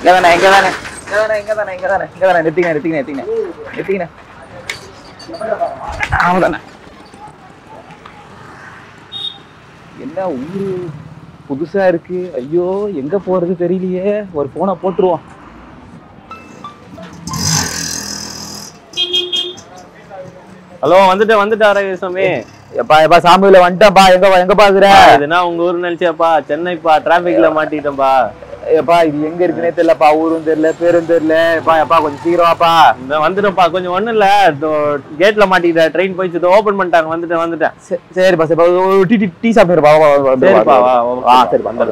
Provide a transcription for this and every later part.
இங்க தானே இங்க தானே இங்க தானே இங்க தானே இங்க தானே இங்க தானே நிறுத்திங்க நிறுத்திங்க நிறுத்திங்க நிறுத்திங்க ஆமா தானே என்ன ஊரு புதுசா இருக்கு ஐயோ எங்க போறது தெரியலையே ஒரு போனை போட்டுருவோம் ஹலோ வந்துட்டேன் வந்துட்டேன் அரவிசாமி எப்பா எப்பா சாமியில வந்துட்டேன்ப்பா எங்க எங்க பாக்குற இதுனா உங்க ஊர் நினைச்சேப்பா சென்னைப்பா டிராபிக்ல மாட்டிட்டேன்ப்பா எப்பா இது எங்க இருக்குன்னே தெரியலப்பா ஊரும் தெரியல பேரும் தெரியல எப்பா எப்பா கொஞ்சம் சீக்கிரம் வாப்பா இந்த வந்துட்டேன்ப்பா கொஞ்சம் ஒண்ணும் இல்ல கேட்ல மாட்டிக்கிட்டேன் ட்ரெயின் போயிடுச்சு ஓபன் பண்ணிட்டாங்க வந்துட்டேன் வந்துட்டேன் சரி, சரிப்பா சரிப்பா ஒரு டீ டீ டீ சாப்பிடுப்பா சரிப்பா வா ஆ சரி வந்துடு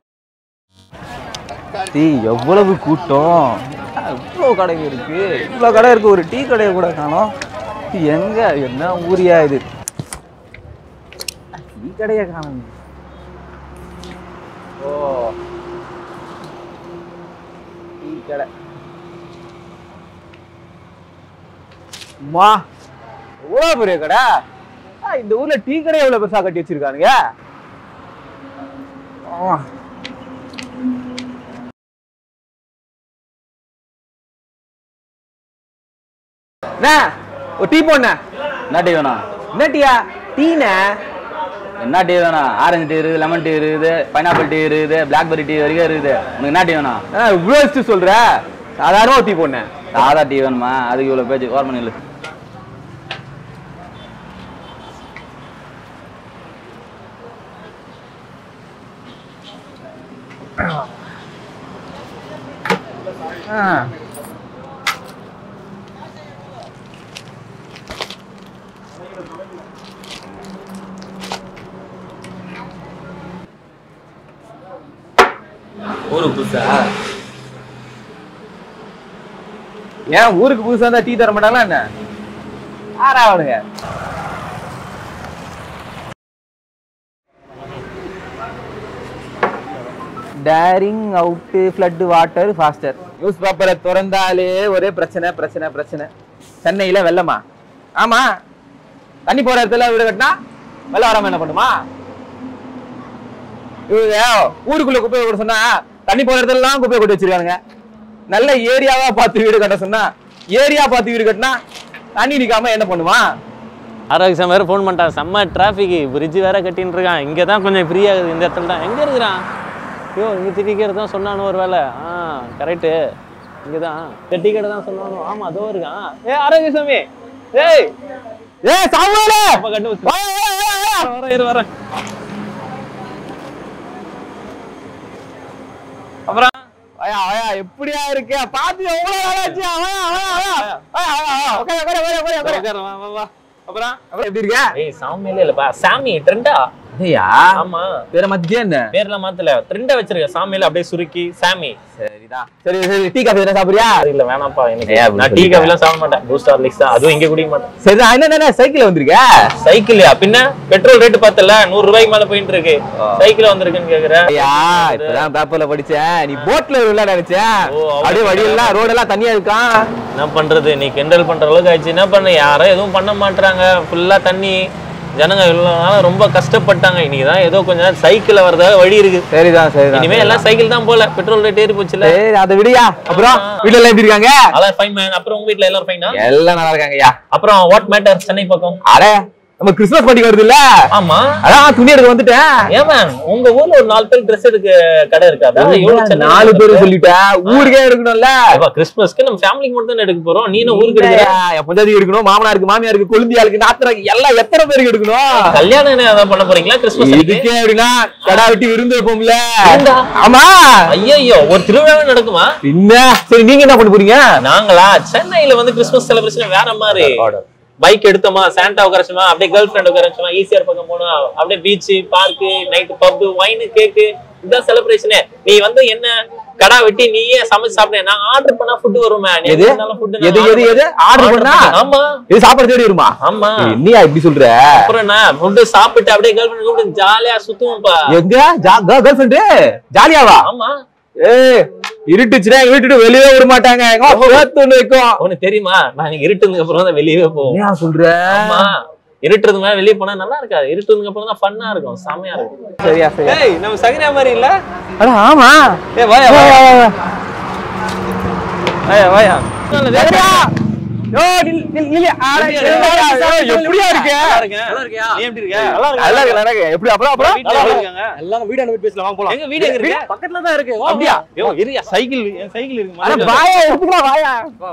டீ எவ்வளவு கூட்டம் இவ்வளோ கடைங்க இருக்கு இவ்வளோ கடை இருக்கு ஒரு டீ கடையை கூட காணோம் இது எங்க என்ன ஊரியா இது டீ கடையை காணும் ஓ டீ கடை மா எவ்வளோ பெரிய கடை ஆ, இந்த ஊர்ல டீ கடை எவ்வளவு பெருசா கட்டி வச்சிருக்கானுங்க ஆமா அண்ணா, ஒரு டீ போண்ண என்ன டீ வேணும் என்ன டீயா டீண்ணே என்ன டீ வேணும் ஆரஞ்சு டீ இருக்குது லெமன் டீ இருக்குது பைனாப்பிள் டீ இருக்குது பிளாக்பெரி டீ வரைக்கும் இருக்குது உனக்கு என்ன டீ வேணும் இவ்வளோ வச்சு சொல்ற சாதாரண ஒரு டீ போண்ணேன் சாதா டீ வேணுமா அதுக்கு இவ்வளோ பேச்சு ஓரமணி இல்லை ஊருக்கு புதுசா ஏன் ஊருக்கு புதுசா இருந்தா டீ தர மாட்டாங்களா என்ன ஆறா அவனுங்க டேரிங் அவுட் ஃப்ளட் வாட்டர் ஃபாஸ்டர் நியூஸ் பேப்பரை திறந்தாலே ஒரே பிரச்சனை பிரச்சனை பிரச்சனை சென்னையில வெள்ளமா ஆமா தண்ணி போற இடத்துல வீடு கட்டினா வெள்ளம் வராம என்ன பண்ணுமா இவங்க ஊருக்குள்ள குப்பையை கொட்ட சொன்னா தண்ணி போற இடத்துல எல்லாம் குப்பையை கொட்டி வச்சிருக்கானுங்க நல்ல ஏரியாவா பார்த்து வீடு கட்ட சொன்னா ஏரியா பார்த்து வீடு கட்டினா தண்ணி நிக்காம என்ன பண்ணுவான் ஆரோக்கியம் வேற ஃபோன் பண்ணிட்டான் செம்ம டிராஃபிக் பிரிட்ஜ் வேற கட்டின்னு இருக்கான் இங்கே தான் கொஞ்சம் ஃப்ரீ ஆகுது இந்த இடத்துல தான் எங்கே இருக்கிறான் ஐயோ இங்கே திட்டிக்கிறது தான் சொன்னானு ஒரு வேலை ஆ கரெக்டு இங்கே தான் இந்த டிக்கெட் தான் சொன்னானு ஆமாம் அதோ இருக்கான் ஏ ஆரோக்கியசாமி ஏய் ஏ சாமுவேல அப்பா கண்டு வச்சு வரேன் இரு வரேன் அப்புறம் ஐயா ஐயா எப்படியா இருக்கு பாத்து எவ்வளவு நாள் ஆச்சு அவயா அவயா அவயா ஐயா ஐயா உட்காரு உட்காரு உட்காரு உட்காரு உட்காரு உட்காரு, வா, வா, வா. அப்புறம் அப்புறம் எப்படி இருக்க ஏய் சாமியில இல்லப்பா சாமி ட்ரெண்டா ஐயா ஆமா பேர மத்தியே என்ன பேர்லாம் மாத்தல ட்ரெண்டா வச்சிருக்க சாமியில அப்படியே சுருக்கி சாமி சரிதான் சரி சரி டீ காஃபி எதனா சாப்பிடுறியா அது இல்ல வேணாம்ப்பா எனக்கு ஏன் அப்படி நான் டீ சொல்லிட்ட? காஃபிலாம் சாப்பிட மாட்டேன் பூஸ்ட் ஹார்லிக்ஸ் தான் அதுவும் இங்க குடிக்க மாட்டேன் சரிதான் என்ன என்ன சைக்கிள் வந்திருக்க சைக்கிள்யா பின்ன பெட்ரோல் ரேட் பார்த்தல நூறு ரூபாய்க்கு மேல போயிட்டு இருக்கு சைக்கிள் வந்திருக்குன்னு கேக்குற ஐயா இப்பதான் பேப்பர்ல படிச்சேன் நீ போட்ல வருவல நினைச்சேன் ஓ, அவ்வளவு அப்படியே வழியெல்லாம் ரோடெல்லாம் தண்ணியா இருக்கான் என்ன பண்றது நீ கிண்டல் பண்ற அளவுக்கு ஆயிடுச்சு என்ன பண்ண யாரும் எதுவும் பண்ண மாட்டாங்க ஃபுல்லா தண்ணி ஜனங்க இவ்வளவு நாளா ரொம்ப கஷ்டப்பட்டாங்க இன்னைக்கு தான் ஏதோ கொஞ்ச நேரம் சைக்கிள்ல வரதாக வழி இருக்கு சரிதான் சரிதான் இனிமே எல்லாம் சைக்கிள் தான் போல பெட்ரோல் ரேட் ஏறி போச்சுல சரி அதை விடியா அப்புறம் வீட்டுல எல்லாம் எப்படி இருக்காங்க அதான் ஃபைன் மேன் அப்புறம் உங்க வீட்ல எல்லாரும் ஃபைனா எல்லாம் நல்லா இருக்காங்க ஐயா அப்புறம் வாட் மேட்டர் சென்னை பக்கம் அட நம்ம கிறிஸ்துமஸ் பண்டிகை வருது இல்ல ஆமா அதான் துணி எடுக்க வந்துட்டேன் ஏன் மேம் உங்க ஊர்ல ஒரு நாலு பேர் ட்ரெஸ் எடுக்க கடை இருக்காதா எவ்வளவு சென்னை நாலு பேர் இருக்கு? சொல்லிட்டேன் ஊருக்கே எடுக்கணும்ல அப்பா, கிறிஸ்துமஸ்க்கு நம்ம ஃபேமிலிக்கு மட்டும் தான் எடுக்க போறோம் நீ என்ன ஊருக்கு எடுக்கிற இல்லையா, என் பொஞ்சாதி எடுக்கணும் மாமனாருக்கு மாமியாருக்கு கொழுந்தியாருக்கு நாத்தனாருக்கு எல்லாம் எத்தனை பேருக்கு எடுக்கணும் கல்யாணம் என்ன ஏதாவது பண்ண போறீங்களா கிறிஸ்துமஸ் அன்னைக்கு? இதுக்கே அப்படின்னா கடா வெட்டி விருந்து வைப்போம்ல விருந்தா? ஆமா ஐயையோ ஒரு திருவிழாவே நடக்குமா என்ன சரி நீங்க என்ன பண்ண போறீங்க நாங்களா சென்னையில வந்து கிறிஸ்துமஸ் செலிப்ரேஷன் வேற மாதிரி பைக் எடுத்தோமா சாண்டா உட்காரச்சுமா அப்படியே கேர்ள் ஃப்ரெண்ட் உட்காரச்சுமா ஈஸியார் பக்கம் போனோம் அப்படியே beach park night pub wine cake இதுதான் செலிப்ரேஷனே நீ வந்து என்ன கடா வெட்டி நீயே சமைச்சு சாப்பிட நான் ஆர்டர் பண்ணா ஃபுட் வருமே நீ எது? எதுனாலும் food நான் எது எது order எது ஆர்டர் order பண்ணா பண்ணு. ஆமா இது சாப்பாடு தேடி வருமா ஆமா என்னையா இப்படி சொல்ற அப்புறம் என்ன ஃபுட் சாப்பிட்டு அப்படியே கேர்ள் ஃப்ரெண்ட் கூப்பிட்டு ஜாலியா சுத்துவோம்ப்பா எங்க கேர்ள் ஃப்ரெண்டு ஜாலியாவா ஆமா ஏய் இருட்டுச்சுன்னா எங்க வீட்டுட்டு வெளியே விட மாட்டாங்க எங்க அம்மா சேர்த்து ஒண்ணு வைக்கும் உனக்கு தெரியுமா நான் இருட்டுனதுக்கு அப்புறம் தான் வெளியவே போவோம் என்ன சொல்ற ஆமா இருட்டுறது மேல வெளிய போனா நல்லா இருக்காது இருட்டுனதுக்கு அப்புறம் தான் ஃபன்னா இருக்கும் செமையா இருக்கும் சரியா சரியா ஏய் நம்ம சகரியா மாதிரி இல்ல அட ஆமா ஏய் வா வா, வா, வா, வா. வாயா வாயா யோ, நில்- நில்- நில்லு. ஆட, யோ, எப்படியா இருக்க நல்லா இருக்கேன் நல்லா இருக்கியா நீ எப்படி இருக்க நல்லா இருக்கு, நல்லா இருக்கு. எப்படி அப்புறம் அப்புறம் வீட்டுல எப்படி இருக்காங்க எல்லாம் வீடு அனுப்பி பேசலாம் வாங்க போலாம் எங்க வீடு எங்க இருக்கு பக்கத்துல தான் இருக்கு வா, அப்படியா வா. யோ இருயா சைக்கிள் என் சைக்கிள் அட, இருக்கு வாயா எடுத்துக்கலாம் வாயா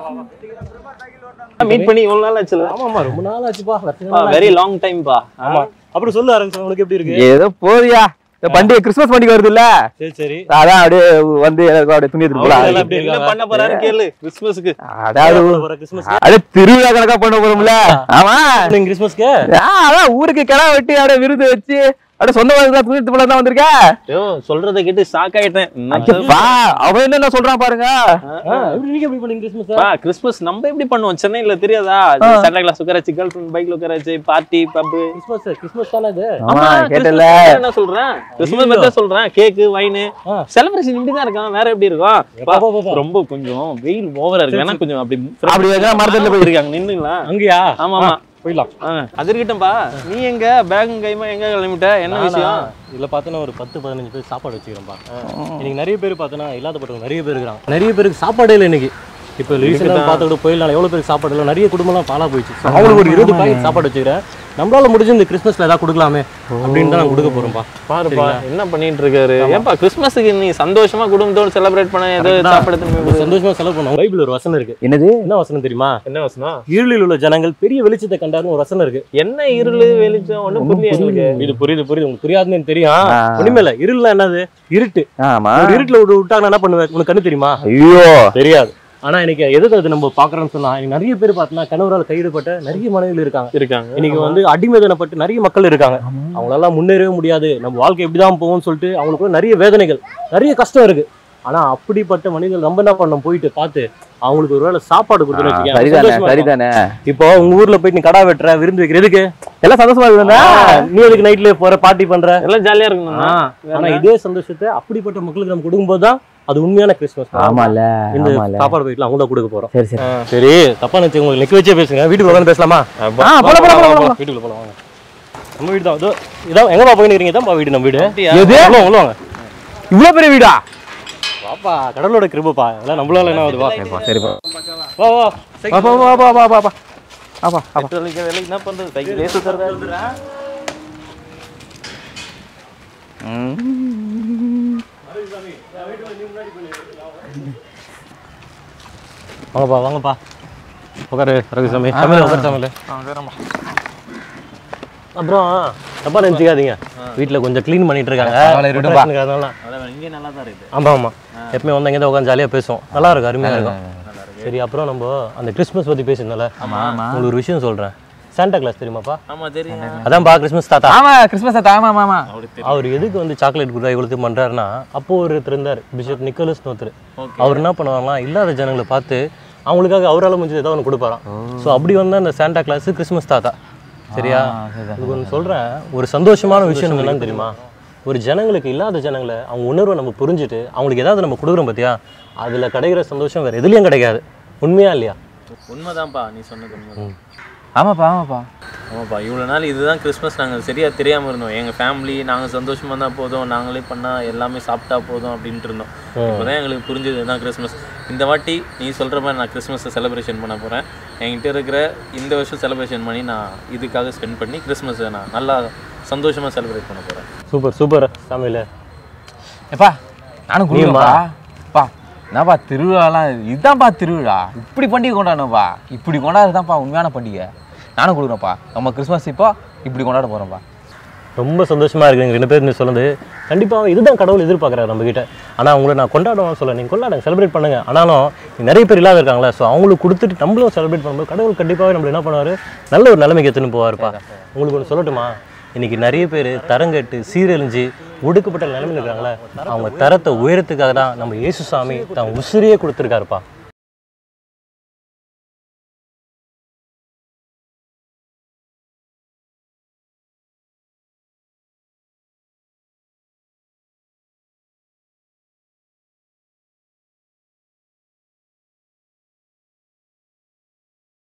மீட் பண்ணி இவ்வளவு நாள் ஆச்சுல ஆமா ஆமா ரொம்ப நாள் ஆச்சுப்பா வருஷ நாள் வெரி லாங் டைம் பா ஆமா அப்புறம் சொல்லு ஆரம்பிச்சு உனக்கு எப்படி இருக்கு ஏதோ போதியா இந்த பண்டிகை கிறிஸ்மஸ் பண்டிகை வருது இல்ல சரி சரி அதான் அப்படியே வந்து எனக்கு அப்படியே துணி எடுத்துட்டு போலாம் எல்லாம் எப்படி என்ன இருக்காங்க? பண்ண போறாரு கேளு கிறிஸ்மஸ்க்கு அதாவது வர கிறிஸ்மஸ் அது திருவிழா கணக்கா பண்ண போறோம்ல ஆமா கிறிஸ்மஸ்க்கு ஆ, அதான் ஊருக்கு கிடா வெட்டி அப்படியே விருது வச்சு அப்படியே சொந்த வாழ்க்கை துணி எடுத்து போல தான் வந்திருக்க யோ சொல்றத கேட்டு ஷாக் ஆயிட்டேன் வா அவன் என்ன சொல்றான் பாருங்க ஆ, எப்படி நீங்க எப்படி பண்ணீங்க கிறிஸ்மஸ் பா கிறிஸ்மஸ் நம்ம எப்படி பண்ணுவோம் சென்னையில தெரியாதா சாண்டா கிளாஸ் உட்கார வச்சு கேர்ள் ஃபிரெண்ட் பைக்ல உட்கார வச்சு பார்ட்டி பப் கிறிஸ்மஸ் கிறிஸ்மஸ் தானே இது ஆமா கேட்டல என்ன சொல்றேன் கிறிஸ்மஸ் பத்தி தான் சொல்றேன் கேக்கு வைனு ஆ. செலிப்ரேஷன் இப்படி தான் இருக்கான் வேற எப்படி இருக்கும் எப்பா, பா, பா, பா. ரொம்ப கொஞ்சம் வெயில் ஓவரா இருக்கு வேணா கொஞ்சம் அப்படி அப்படி வைக்கிறா மரத்துல போய் இருக்காங்க நின்னுங்களா அங்கயா ஆமா ஆமா போயிடலாம் ஆ, அது இருக்கட்டும்பா நீ எங்க பேக் கைமா எங்க கிளம்பிட்ட என்ன விஷயம் இதுல பார்த்தோன்னா ஒரு பத்து பதினஞ்சு பேர் சாப்பாடு வச்சுக்கிறேன்ப்பா இன்னைக்கு நிறைய பேர் பார்த்தோன்னா இல்லாதப்பட்டவங்க நிறைய பேர் இருக்கிறாங்க நிறைய பேருக்கு சாப்பாடே இல்லை இன்னைக்கு இப்போ ரீசெண்டாக பார்த்துக்கிட்டு போயிடலாம் எவ்வளோ பேருக்கு சாப்பாடு இல்லை நிறைய குடும்பம்லாம் பாலா போயிடுச்சு So, அவங்களுக்கு ஒரு இருபது பாக்கெட் சாப்பாடு வச்சுக்கிறேன் நம்மளால முடிஞ்சு இந்த கிறிஸ்மஸ்ல ஏதாவது கொடுக்கலாமே அப்படின்னு தான் நான் கொடுக்க போறேன்ப்பா பாருப்பா என்ன பண்ணிட்டு இருக்காரு ஏன்பா கிறிஸ்மஸுக்கு நீ சந்தோஷமா குடும்பத்தோட செலிப்ரேட் பண்ண ஏதோ சாப்பிட திரும்பி நம்ம சந்தோஷமா செலவு பண்ணுவோம் பைபிள் ஒரு வசனம் இருக்கு என்னது என்ன வசனம் தெரியுமா என்ன வசனம் இருளில் உள்ள ஜனங்கள் பெரிய வெளிச்சத்தை கண்டாருன்னு ஒரு வசனம் இருக்கு என்ன இருளு வெளிச்சம் ஒண்ணும் புரியல எங்களுக்கு இது புரியுது புரியுது உங்களுக்கு புரியாதுன்னு எனக்கு தெரியும் ஆ. ஒண்ணுமே இல்ல இருள்ல என்னது இருட்டு ஆமா ஒரு இருட்டுல விட்டு விட்டாங்க என்ன பண்ணுவேன் உனக்கு கண்ணு தெரியுமா ஐயோ தெரியாது ஆனா இன்னைக்கு எதுக்கு அது நம்ம பாக்குறோம்னு சொன்னா இன்னைக்கு நிறைய பேர் பார்த்தோன்னா கணவரால் கையிடப்பட்ட நிறைய மனைவிகள் இருக்காங்க இருக்காங்க இன்னைக்கு வந்து அடிமைதனப்பட்டு நிறைய மக்கள் இருக்காங்க அவங்களால முன்னேறவே முடியாது நம்ம வாழ்க்கை எப்படிதான் போகும்னு சொல்லிட்டு அவங்களுக்குள்ள நிறைய வேதனைகள் நிறைய கஷ்டம் இருக்கு ஆனா அப்படிப்பட்ட மனிதர்கள் நம்ம என்ன பண்ணோம் போயிட்டு பார்த்து அவங்களுக்கு ஒருவேளை சாப்பாடு கொடுத்துன்னு வச்சுக்கோங்க. சரிதானே சந்தோஷமா இருக்கும். சரிதானே இப்போ உங்க ஊர்ல போயிட்டு நீ கடா வெட்டுற விருந்து வைக்கிற எதுக்கு எல்லாம் சந்தோஷமா இருக்குதா நீ எதுக்கு நைட்ல போற பார்ட்டி பண்ற எல்லாம் ஜாலியா இருக்கணும் ஆனா இதே சந்தோஷத்தை அப்படிப்பட்ட மக்களுக்கு நம்ம கொடுக்கும்போது தான் அது உண்மையான கிறிஸ்மஸ் ஆமால இந்த ஆமால சாப்பாடு போயிட்டு அவங்க தான் கொடுக்க போறோம் சரி சரி சரி தப்பா நினைச்சு உங்களுக்கு நிக்க வச்சே பேசுங்க வீட்டுக்கு உட்காந்து பேசலாமா ஆ போல போல போல போல வீட்டுக்குள்ள போலாம் வாங்க நம்ம வீடு தான் இதோ இதான் எங்கப்பா போய் நிக்கிறீங்க தான் வீடு நம்ம வீடு எது உள்ள வாங்க, உள்ள வாங்க இவ்வளவு பெரிய வீடா வாப்பா கடவுளோட கிருபப்பா இதெல்லாம் நம்மளால என்ன ஆகுது வா சரிப்பா வா வா வா வா வா வா வா வா வா ஆப்பா ஆப்பா பெட்ரோலுக்கு வேலை என்ன பண்றது சைக்கிள் சுத்துறதா வாங்கப்பா வாங்கப்பா உட்காரு ரகுசாமி தமிழ் உட்காரு தமிழ் அப்புறம் தப்பா நினைச்சுக்காதீங்க வீட்டுல கொஞ்சம் க்ளீன் பண்ணிட்டு இருக்காங்க பரவாயில்ல, இருக்கட்டும்பா. அதனால இங்கே நல்லா தான் இருக்கு ஆமா ஆமா எப்பவுமே வந்து இங்கே உட்காந்து ஜாலியா பேசுவோம் நல்லா இருக்கும் அருமையா இருக்கும் சரி அப்புறம் நம்ம அந்த கிறிஸ்மஸ் பத்தி பேசியிருந்தோம்ல உங்களுக்கு ஒரு விஷயம் சொல்றேன் சாண்டா கிளாஸ் தெரியுமாப்பா ஆமா தெரியும் அதான்ப்பா கிறிஸ்மஸ் தாத்தா ஆமா கிறிஸ்மஸ் தாத்தா ஆமா ஆமா ஆமா அவர் எதுக்கு வந்து சாக்லேட் கொடுத்தா இவ்வளோ பண்றாருன்னா அப்போ ஒருத்தர் இருந்தார் பிஷப் நிக்கோலஸ் ஒருத்தர் அவர் என்ன பண்ணுவாங்களாம் இல்லாத ஜனங்களை பார்த்து அவங்களுக்காக அவரால் முடிஞ்சது ஏதோ ஒன்று கொடுப்பாராம் ஸோ அப்படி வந்து அந்த சாண்டா கிளாஸ் கிறிஸ்மஸ் தாத்தா சரியா உங்களுக்கு ஒன்று சொல்கிறேன் ஒரு சந்தோஷமான விஷயம் என்னன்னு தெரியுமா ஒரு ஜனங்களுக்கு இல்லாத ஜனங்களை அவங்க உணர்வை நம்ம புரிஞ்சுட்டு அவங்களுக்கு ஏதாவது நம்ம கொடுக்குறோம் பார்த்தியா அதில் கிடைக்கிற சந்தோஷம் வேறு எதுலேயும் கிடைக்காது உண்மையா இல்லையா உண்மைதான்ப்பா நீ சொன்னது உண்மை ஆமாப்பா ஆமாப்பா ஆமாப்பா இவ்வளோ நாள் இதுதான் கிறிஸ்மஸ் நாங்கள் சரியா தெரியாம இருந்தோம் எங்க ஃபேமிலி நாங்க சந்தோஷமா இருந்தா போதும் நாங்களே பண்ணா எல்லாமே சாப்பிட்டா போதும் அப்படின்ட்டு இருந்தோம் இப்போதான் எங்களுக்கு புரிஞ்சது இதுதான் கிறிஸ்மஸ் இந்த வாட்டி நீ சொல்ற மாதிரி நான் கிறிஸ்மஸை செலிப்ரேஷன் பண்ண போறேன் என்கிட்ட இருக்கிற இந்த வருஷம் செலிப்ரேஷன் பண்ணி நான் இதுக்காக ஸ்பெண்ட் பண்ணி கிறிஸ்மஸை நான் நல்லா சந்தோஷமா செலிப்ரேட் பண்ண போறேன் சூப்பர் சூப்பர் சாமியில் எப்பா நானும் குடிப்பா பா என்னப்பா திருவிழாலாம் இதுதான்ப்பா திருவிழா இப்படி பண்டிகை கொண்டாடணும்ப்பா இப்படி கொண்டாடுறதுதான்ப்பா உண்மையான பண்டிகை நானும் கொடுக்குறேன்ப்பா நம்ம கிறிஸ்மஸ் இப்போ இப்படி கொண்டாட போகிறோம்ப்பா ரொம்ப சந்தோஷமா இருக்கு நீங்க ரெண்டு பேரும் நீ சொன்னது கண்டிப்பா இதுதான் கடவுள் எதிர்பார்க்குறாரு நம்ம கிட்ட ஆனா உங்களை நான் கொண்டாடுவோம் சொல்ல நீங்க கொண்டாடுங்க செலிப்ரேட் பண்ணுங்க ஆனாலும் இங்க நிறைய பேர் இல்லாத இருக்காங்களே ஸோ அவங்களுக்கு கொடுத்துட்டு நம்மளும் செலிப்ரேட் பண்ணும்போது கடவுள் கண்டிப்பாவே நம்ம என்ன பண்ணுவாரு நல்ல ஒரு நிலைமைக்கு எடுத்துன்னு போவாருப்பா உங்களுக்கு ஒன்று சொல்லட்டுமா இன்னைக்கு நிறைய பேர் தரங்கட்டு சீரழிஞ்சு ஒடுக்கப்பட்ட நிலைமையில் இருக்காங்களே அவங்க தரத்தை உயரத்துக்காக தான் நம்ம இயேசு சாமி தான் உசிரியே கொடுத்துருக்காருப்பா